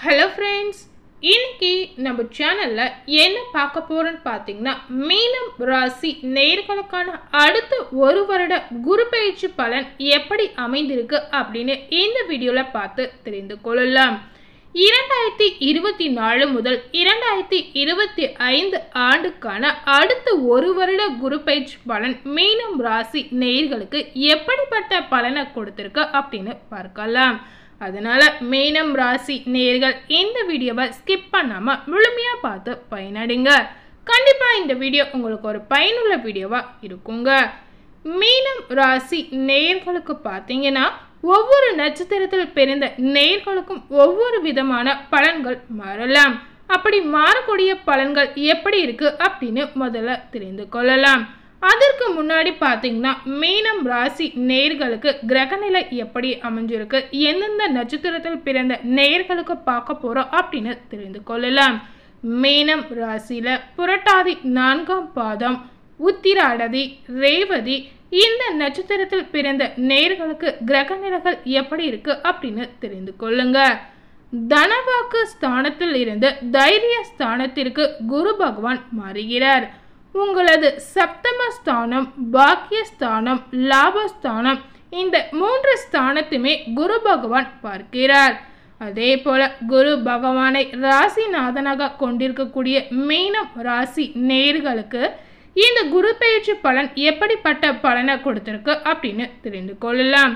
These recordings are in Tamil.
ஹலோ ஃப்ரெண்ட்ஸ் இன்னைக்கு நம்ம சேனலில் என்ன பார்க்க போகிறோன்னு பார்த்தீங்கன்னா மீனம் ராசி நேர்களுக்கான அடுத்த ஒரு வருட குரு பயிற்சி பலன் எப்படி அமைந்திருக்கு அப்படின்னு இந்த வீடியோவில் பார்த்து தெரிந்து கொள்ளலாம் இரண்டாயிரத்தி இருபத்தி நாலு முதல் இரண்டாயிரத்தி இருபத்தி ஐந்து ஆண்டுக்கான அடுத்த ஒரு வருட குரு பயிற்சி பலன் மீனம் ராசி நேயர்களுக்கு எப்படிப்பட்ட பலனை கொடுத்துருக்கு அப்படின்னு பார்க்கலாம் அதனால மீனம் ராசி நேயர்கள் இந்த வீடியோவை ஸ்கிப் பண்ணாம முழுமையா பார்த்து பயனடைங்க கண்டிப்பா இந்த வீடியோ உங்களுக்கு ஒரு பயனுள்ள வீடியோவா இருக்குங்க மீனம் ராசி நேயர்களுக்கு பார்த்தீங்கன்னா ஒவ்வொரு நட்சத்திரத்தில் பிறந்த நேயர்களுக்கும் ஒவ்வொரு விதமான பலன்கள் மாறலாம் அப்படி மாறக்கூடிய பலன்கள் எப்படி இருக்கு அப்படின்னு முதல்ல தெரிந்து கொள்ளலாம் அதற்கு முன்னாடி பார்த்தீங்கன்னா மீனம் ராசி நேர்களுக்கு கிரகநிலை எப்படி அமைஞ்சிருக்கு எந்தெந்த நட்சத்திரத்தில் பிறந்த நேர்களுக்கு பார்க்க போறோம் அப்படின்னு தெரிந்து கொள்ளலாம் மீனம் ராசியில புரட்டாதி நான்காம் பாதம் உத்திராடதி ரேவதி இந்த நட்சத்திரத்தில் பிறந்த நேர்களுக்கு கிரகநிலைகள் எப்படி இருக்கு அப்படின்னு தெரிந்து கொள்ளுங்க தனவாக்கு ஸ்தானத்தில் இருந்து தைரிய ஸ்தானத்திற்கு குரு பகவான் மாறுகிறார் உங்களது சப்தம ஸ்தானம் பாக்கியஸ்தானம் லாபஸ்தானம் இந்த மூன்று ஸ்தானத்துமே குரு பகவான் பார்க்கிறார் அதே போல குரு பகவானை ராசிநாதனாக கொண்டிருக்கக்கூடிய மீனம் ராசி நேர்களுக்கு இந்த குரு பயிற்சி பலன் எப்படிப்பட்ட பலனை கொடுத்திருக்கு அப்படின்னு தெரிந்து கொள்ளலாம்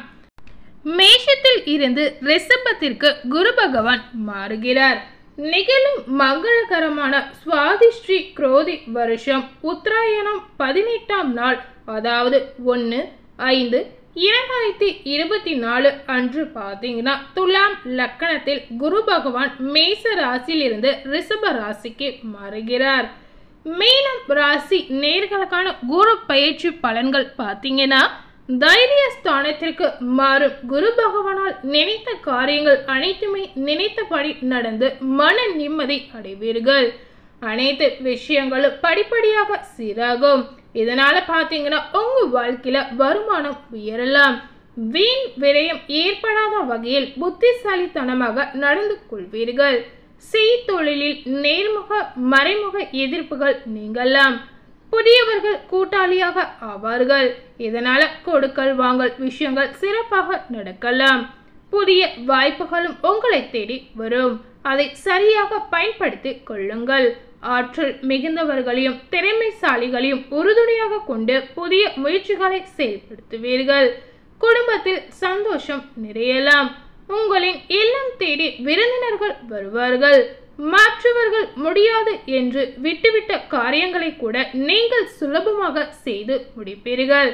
மேஷத்தில் இருந்து ரிஷபத்திற்கு குரு பகவான் மாறுகிறார் நிகழும் மங்களகரமான சுவாதி ஸ்ரீ குரோதி வருஷம் உத்தராயணம் பதினெட்டாம் நாள் அதாவது ஒன்று ஐந்து இரண்டாயிரத்தி இருபத்தி நாலு அன்று பார்த்தீங்கன்னா துலாம் லக்கணத்தில் குரு பகவான் மேச ராசியிலிருந்து ரிஷப ராசிக்கு மாறுகிறார் மீனம் ராசி நேர்களுக்கான குரு பயிற்சி பலன்கள் பார்த்தீங்கன்னா தைரிய ஸ்தானத்திற்கு மாறும் குரு பகவானால் நினைத்த காரியங்கள் அனைத்துமே நினைத்தபடி நடந்து மன நிம்மதி அடைவீர்கள் அனைத்து விஷயங்களும் படிப்படியாக சீராகும் இதனால பார்த்தீங்கன்னா உங்க வாழ்க்கையில வருமானம் உயரலாம் வீண் விரயம் ஏற்படாத வகையில் புத்திசாலித்தனமாக நடந்து கொள்வீர்கள் செய்தொழிலில் நேர்முக மறைமுக எதிர்ப்புகள் நீங்கலாம் புதியவர்கள் கூட்டாளியாக ஆவார்கள் இதனால கொடுக்கல் வாங்கல் விஷயங்கள் சிறப்பாக நடக்கலாம் புதிய வாய்ப்புகளும் உங்களை தேடி வரும் அதை சரியாக பயன்படுத்தி கொள்ளுங்கள் ஆற்றல் மிகுந்தவர்களையும் திறமைசாலிகளையும் உறுதுணையாக கொண்டு புதிய முயற்சிகளை செயல்படுத்துவீர்கள் குடும்பத்தில் சந்தோஷம் நிறையலாம் உங்களின் இல்லம் தேடி விருந்தினர்கள் வருவார்கள் மாற்றுவர்கள் முடியாது என்று விட்டுவிட்ட காரியங்களை கூட நீங்கள் சுலபமாக செய்து முடிப்பீர்கள்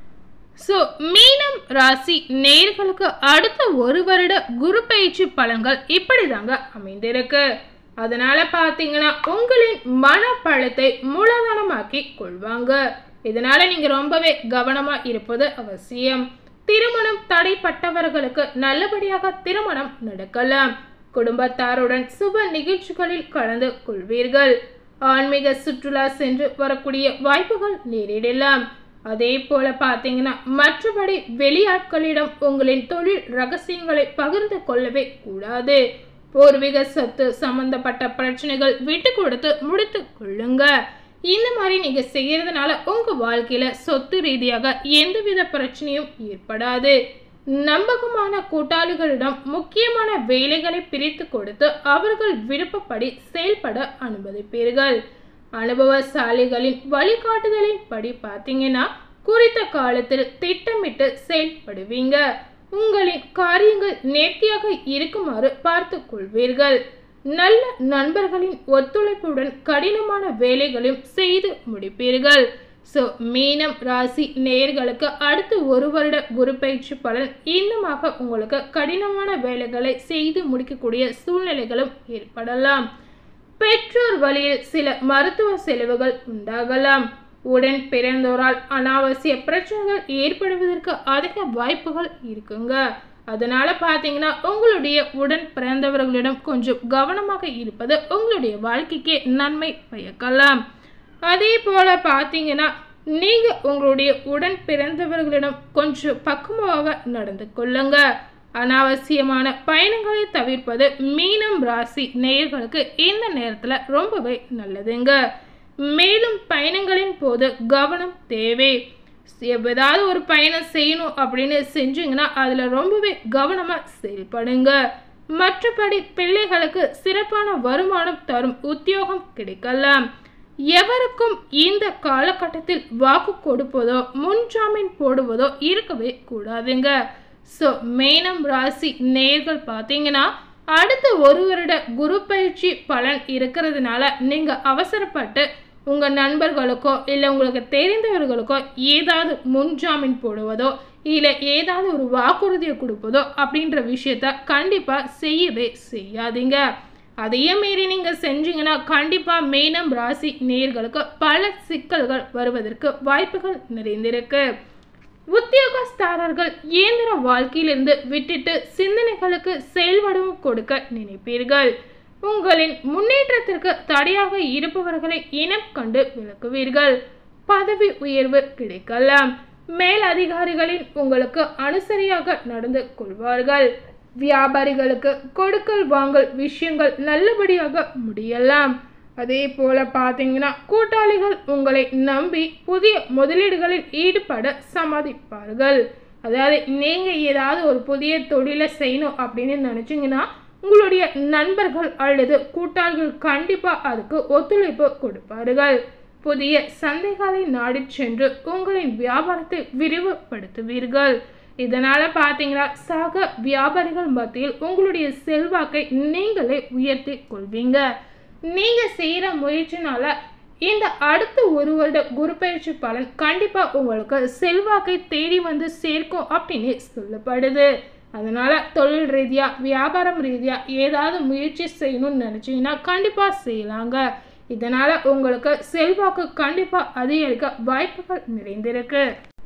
ஸோ மீனம் ராசி நேர்களுக்கு அடுத்த ஒரு வருட குரு பயிற்சி பலன்கள் இப்படிதாங்க அமைந்திருக்கு அதனால பார்த்தீங்கன்னா உங்களின் மனப்பழத்தை மூலதனமாக்கி கொள்வாங்க இதனால நீங்க ரொம்பவே கவனமா இருப்பது அவசியம் திருமணம் தடைப்பட்டவர்களுக்கு நல்லபடியாக திருமணம் நடக்கலாம் குடும்பத்தாருடன் சுப நிகழ்ச்சிகளில் கலந்து கொள்வீர்கள் ஆன்மீக சுற்றுலா சென்று வரக்கூடிய வாய்ப்புகள் நேரிடலாம் அதே போல பார்த்தீங்கன்னா மற்றபடி வெளியாட்களிடம் உங்களின் தொழில் ரகசியங்களை பகிர்ந்து கொள்ளவே கூடாது பூர்வீக சொத்து சம்பந்தப்பட்ட பிரச்சனைகள் விட்டு கொடுத்து முடித்து கொள்ளுங்க இந்த மாதிரி நீங்க செய்யறதுனால உங்க வாழ்க்கையில சொத்து ரீதியாக எந்தவித பிரச்சனையும் ஏற்படாது நம்பகமான கூட்டாளிகளிடம் முக்கியமான வேலைகளை பிரித்து கொடுத்து அவர்கள் விருப்பப்படி செயல்பட அனுமதிப்பீர்கள் அனுபவசாலிகளின் வழிகாட்டுதலின் படி பார்த்தீங்கன்னா குறித்த காலத்தில் திட்டமிட்டு செயல்படுவீங்க உங்களின் காரியங்கள் நேர்த்தியாக இருக்குமாறு பார்த்து கொள்வீர்கள் நல்ல நண்பர்களின் ஒத்துழைப்புடன் கடினமான வேலைகளையும் செய்து முடிப்பீர்கள் ஸோ மீனம் ராசி நேயர்களுக்கு அடுத்து ஒரு வருட குரு பயிற்சி பலன் இன்னுமாக உங்களுக்கு கடினமான வேலைகளை செய்து முடிக்கக்கூடிய சூழ்நிலைகளும் ஏற்படலாம் பெற்றோர் வழியில் சில மருத்துவ செலவுகள் உண்டாகலாம் உடன் பிறந்தோரால் அனாவசிய பிரச்சனைகள் ஏற்படுவதற்கு அதிக வாய்ப்புகள் இருக்குங்க அதனால பார்த்தீங்கன்னா உங்களுடைய உடன் பிறந்தவர்களிடம் கொஞ்சம் கவனமாக இருப்பது உங்களுடைய வாழ்க்கைக்கு நன்மை பயக்கலாம் அதே போல பார்த்தீங்கன்னா நீங்க உங்களுடைய உடன் பிறந்தவர்களிடம் கொஞ்சம் பக்குவமாக நடந்து கொள்ளுங்க அனாவசியமான பயணங்களை தவிர்ப்பது மீனம் ராசி நேயர்களுக்கு இந்த நேரத்தில் ரொம்பவே நல்லதுங்க மேலும் பயணங்களின் போது கவனம் தேவை ஏதாவது ஒரு பயணம் செய்யணும் அப்படின்னு செஞ்சீங்கன்னா அதில் ரொம்பவே கவனமாக செயல்படுங்க மற்றபடி பிள்ளைகளுக்கு சிறப்பான வருமானம் தரும் உத்தியோகம் கிடைக்கலாம் எவருக்கும் இந்த காலகட்டத்தில் வாக்கு கொடுப்பதோ முன்ஜாமீன் போடுவதோ இருக்கவே கூடாதுங்க ஸோ மேனம் ராசி நேர்கள் பார்த்தீங்கன்னா அடுத்த ஒரு வருட குரு பயிற்சி பலன் இருக்கிறதுனால நீங்கள் அவசரப்பட்டு உங்கள் நண்பர்களுக்கோ இல்லை உங்களுக்கு தெரிந்தவர்களுக்கோ ஏதாவது முன்ஜாமீன் போடுவதோ இல்லை ஏதாவது ஒரு வாக்குறுதியை கொடுப்பதோ அப்படின்ற விஷயத்த கண்டிப்பாக செய்யவே செய்யாதீங்க அதையே மீறி நீங்கள் செஞ்சீங்கன்னா கண்டிப்பாக மேனம் ராசி நேர்களுக்கு பல சிக்கல்கள் வருவதற்கு வாய்ப்புகள் நிறைந்திருக்கு உத்தியோகஸ்தாரர்கள் இயந்திர வாழ்க்கையிலிருந்து விட்டுட்டு சிந்தனைகளுக்கு செயல்படவும் கொடுக்க நினைப்பீர்கள் உங்களின் முன்னேற்றத்திற்கு தடையாக இருப்பவர்களை இனம் கண்டு விளக்குவீர்கள் பதவி உயர்வு கிடைக்கலாம் மேல் அதிகாரிகளின் உங்களுக்கு அனுசரியாக நடந்து கொள்வார்கள் வியாபாரிகளுக்கு கொடுக்கல் வாங்கல் விஷயங்கள் நல்லபடியாக முடியலாம் அதே போல பார்த்தீங்கன்னா கூட்டாளிகள் உங்களை நம்பி புதிய முதலீடுகளில் ஈடுபட சம்மதிப்பார்கள் அதாவது நீங்கள் ஏதாவது ஒரு புதிய தொழிலை செய்யணும் அப்படின்னு நினச்சிங்கன்னா உங்களுடைய நண்பர்கள் அல்லது கூட்டாளிகள் கண்டிப்பாக அதுக்கு ஒத்துழைப்பு கொடுப்பார்கள் புதிய சந்தைகளை நாடி சென்று உங்களின் வியாபாரத்தை விரிவுபடுத்துவீர்கள் இதனால பார்த்தீங்கன்னா சக வியாபாரிகள் மத்தியில் உங்களுடைய செல்வாக்கை நீங்களே உயர்த்தி கொள்வீங்க நீங்க செய்யற முயற்சினால இந்த அடுத்த ஒரு வருட குரு பயிற்சி பலன் கண்டிப்பா உங்களுக்கு செல்வாக்கை தேடி வந்து சேர்க்கும் அப்படின்னு சொல்லப்படுது அதனால தொழில் ரீதியா வியாபாரம் ரீதியா ஏதாவது முயற்சி செய்யணும்னு நினைச்சீங்கன்னா கண்டிப்பா செய்யலாங்க இதனால உங்களுக்கு செல்வாக்கு கண்டிப்பா அதிகரிக்க வாய்ப்புகள் நிறைந்திருக்கு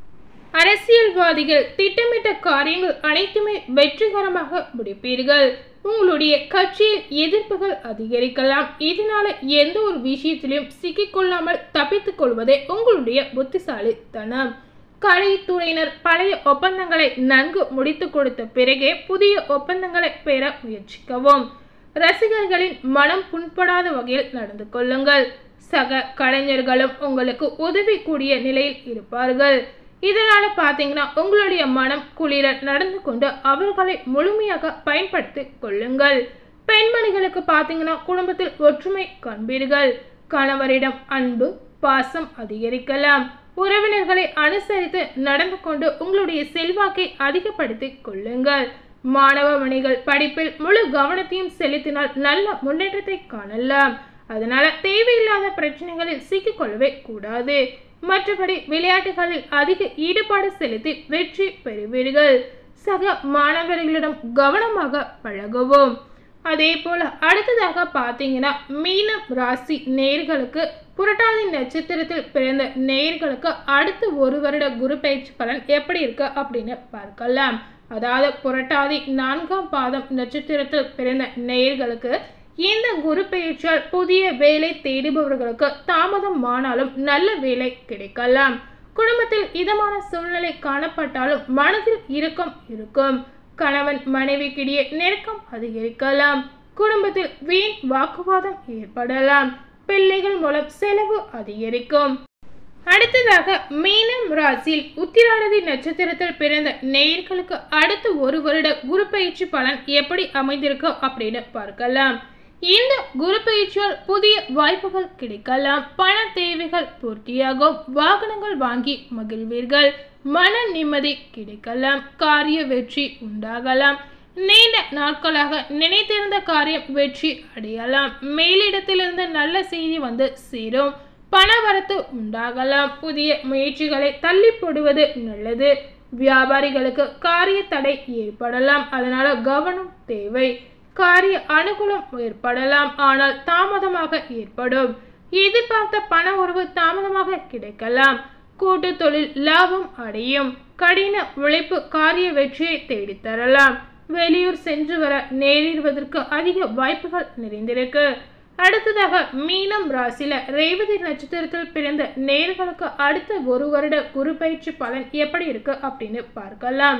அரசியல்வாதிகள் திட்டமிட்ட காரியங்கள் அனைத்துமே வெற்றிகரமாக முடிப்பீர்கள் உங்களுடைய கட்சியில் எதிர்ப்புகள் அதிகரிக்கலாம் இதனால எந்த ஒரு விஷயத்திலையும் சிக்கிக்கொள்ளாமல் தப்பித்துக் கொள்வதே உங்களுடைய புத்திசாலித்தனம் கலைத்துறையினர் பழைய ஒப்பந்தங்களை நன்கு முடித்து கொடுத்த பிறகே புதிய ஒப்பந்தங்களை பெற முயற்சிக்கவும் ரசிகர்களின் மனம் புண்படாத வகையில் நடந்து கொள்ளுங்கள் சக கலைஞர்களும் உங்களுக்கு உதவி கூடிய நிலையில் இருப்பார்கள் இதனால பார்த்தீங்கன்னா உங்களுடைய மனம் குளிர நடந்து கொண்டு அவர்களை முழுமையாக பயன்படுத்தி கொள்ளுங்கள் பெண்மணிகளுக்கு பார்த்தீங்கன்னா குடும்பத்தில் ஒற்றுமை காண்பீர்கள் கணவரிடம் அன்பு பாசம் அதிகரிக்கலாம் உறவினர்களை அனுசரித்து நடந்து கொண்டு உங்களுடைய செல்வாக்கை அதிகப்படுத்தி கொள்ளுங்கள் மாணவ மணிகள் படிப்பில் முழு கவனத்தையும் செலுத்தினால் நல்ல முன்னேற்றத்தை காணலாம் அதனால தேவையில்லாத பிரச்சனைகளில் சிக்கிக்கொள்ளவே கூடாது மற்றபடி விளையாட்டுகளில் அதிக ஈடுபாடு செலுத்தி வெற்றி பெறுவீர்கள் சக மாணவர்களிடம் கவனமாக பழகவும் அதே போல அடுத்ததாக பார்த்தீங்கன்னா மீனம் ராசி நேர்களுக்கு புரட்டாதி நட்சத்திரத்தில் பிறந்த நேர்களுக்கு அடுத்த ஒரு வருட குரு பயிற்சி பலன் எப்படி இருக்கு அப்படின்னு பார்க்கலாம் அதாவது புரட்டாதி நான்காம் பாதம் நட்சத்திரத்தில் பிறந்த நேர்களுக்கு இந்த குரு பயிற்சியால் புதிய வேலை தேடுபவர்களுக்கு தாமதம் ஆனாலும் நல்ல வேலை கிடைக்கலாம் குடும்பத்தில் இதமான சூழ்நிலை காணப்பட்டாலும் மனதில் இறுக்கம் இருக்கும் கணவன் மனைவிக்கிடையே நெருக்கம் அதிகரிக்கலாம் குடும்பத்தில் வீண் வாக்குவாதம் ஏற்படலாம் பிள்ளைகள் மூலம் செலவு அதிகரிக்கும் அடுத்ததாக மீனம் ராசியில் உத்திராடதி நட்சத்திரத்தில் பிறந்த நேயர்களுக்கு அடுத்த ஒரு வருட குரு பயிற்சி பலன் எப்படி அமைந்திருக்கு அப்படின்னு பார்க்கலாம் இந்த குரு பயிற்சியால் புதிய வாய்ப்புகள் கிடைக்கலாம் பண தேவைகள் பூர்த்தியாகும் வாகனங்கள் வாங்கி மகிழ்வீர்கள் மன நிம்மதி கிடைக்கலாம் காரிய வெற்றி உண்டாகலாம் நீண்ட நாட்களாக நினைத்திருந்த காரியம் வெற்றி அடையலாம் மேலிடத்திலிருந்து நல்ல செய்தி வந்து சேரும் பணவரத்து உண்டாகலாம் புதிய முயற்சிகளை தள்ளி போடுவது நல்லது வியாபாரிகளுக்கு காரிய தடை ஏற்படலாம் அதனால கவனம் தேவை காரிய அனுகூலம் ஏற்படலாம் ஆனால் தாமதமாக ஏற்படும் எதிர்பார்த்த பண உறவு தாமதமாக கிடைக்கலாம் கூட்டு தொழில் லாபம் அடையும் கடின உழைப்பு காரிய வெற்றியை தேடித்தரலாம் வெளியூர் சென்று வர நேரிடுவதற்கு அதிக வாய்ப்புகள் நிறைந்திருக்கு அடுத்ததாக மீனம் ராசியில ரேவதி நட்சத்திரத்தில் பிறந்த நேர்களுக்கு அடுத்த ஒரு வருட குரு பயிற்சி பலன் எப்படி இருக்கு அப்படின்னு பார்க்கலாம்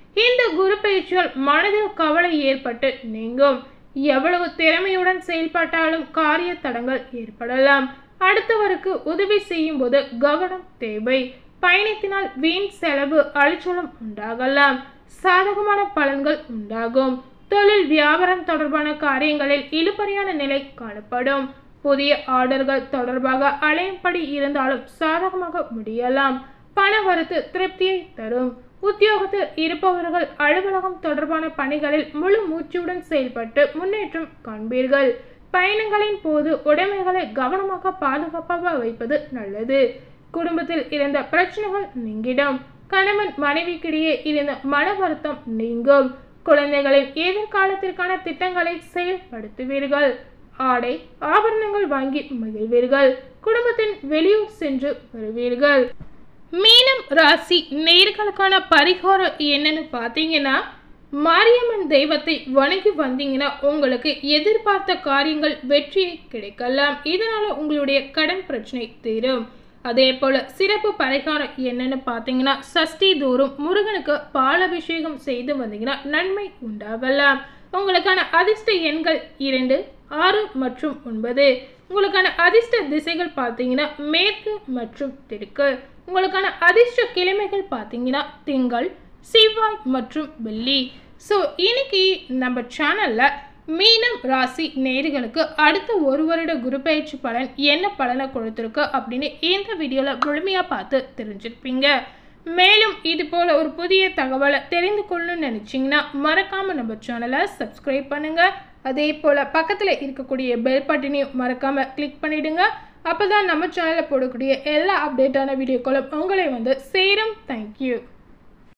இந்த குரு பயிற்சியால் மனதில் கவலை ஏற்பட்டு நீங்கும் எவ்வளவு திறமையுடன் செயல்பட்டாலும் காரிய தடங்கள் ஏற்படலாம் அடுத்தவருக்கு உதவி செய்யும் போது கவனம் தேவை பயணத்தினால் வீண் செலவு அலைச்சலும் உண்டாகலாம் சாதகமான பலன்கள் உண்டாகும் தொழில் வியாபாரம் தொடர்பான காரியங்களில் இழுபறியான நிலை காணப்படும் புதிய ஆர்டர்கள் தொடர்பாக அலையும்படி இருந்தாலும் சாதகமாக முடியலாம் பண வரத்து திருப்தியை தரும் உத்தியோகத்தில் இருப்பவர்கள் அலுவலகம் தொடர்பான பணிகளில் முழு மூச்சுடன் செயல்பட்டு முன்னேற்றம் காண்பீர்கள் பயணங்களின் போது உடைமைகளை கவனமாக பாதுகாப்பாக வைப்பது நல்லது குடும்பத்தில் இருந்த பிரச்சனைகள் நீங்கிடும் கணவன் மனைவிக்கிடையே இருந்த மன வருத்தம் நீங்கும் குழந்தைகளின் எதிர்காலத்திற்கான திட்டங்களை செயல்படுத்துவீர்கள் ஆடை ஆபரணங்கள் வாங்கி மகிழ்வீர்கள் குடும்பத்தின் வெளியூர் சென்று வருவீர்கள் மீனம் ராசி நேர்களுக்கான பரிகாரம் என்னன்னு பார்த்தீங்கன்னா மாரியம்மன் தெய்வத்தை வணங்கி வந்தீங்கன்னா உங்களுக்கு எதிர்பார்த்த காரியங்கள் வெற்றியை கிடைக்கலாம் இதனால உங்களுடைய கடன் பிரச்சனை தீரும் அதே போல சிறப்பு பரிகாரம் என்னன்னு பார்த்தீங்கன்னா சஷ்டி தோறும் முருகனுக்கு பாலபிஷேகம் செய்து வந்தீங்கன்னா நன்மை உண்டாகலாம் உங்களுக்கான அதிர்ஷ்ட எண்கள் இரண்டு ஆறு மற்றும் ஒன்பது உங்களுக்கான அதிர்ஷ்ட திசைகள் பார்த்தீங்கன்னா மேற்கு மற்றும் தெற்கு உங்களுக்கான அதிர்ஷ்ட கிழமைகள் பார்த்தீங்கன்னா திங்கள் செவ்வாய் மற்றும் வெள்ளி ஸோ இன்னைக்கு நம்ம சேனலில் மீனம் ராசி நேர்களுக்கு அடுத்த ஒரு வருட குரு பயிற்சி பலன் என்ன பலனை கொடுத்துருக்கு அப்படின்னு இந்த வீடியோவில் முழுமையாக பார்த்து தெரிஞ்சிருப்பீங்க மேலும் இது போல் ஒரு புதிய தகவலை தெரிந்து கொள்ளணும்னு நினச்சிங்கன்னா மறக்காமல் நம்ம சேனலை சப்ஸ்கிரைப் பண்ணுங்கள் அதே போல் பக்கத்தில் இருக்கக்கூடிய பெல் பட்டனையும் மறக்காமல் கிளிக் பண்ணிவிடுங்க அப்போ தான் நம்ம சேனலில் போடக்கூடிய எல்லா அப்டேட்டான வீடியோக்களும் உங்களை வந்து சேரும் தேங்க்யூ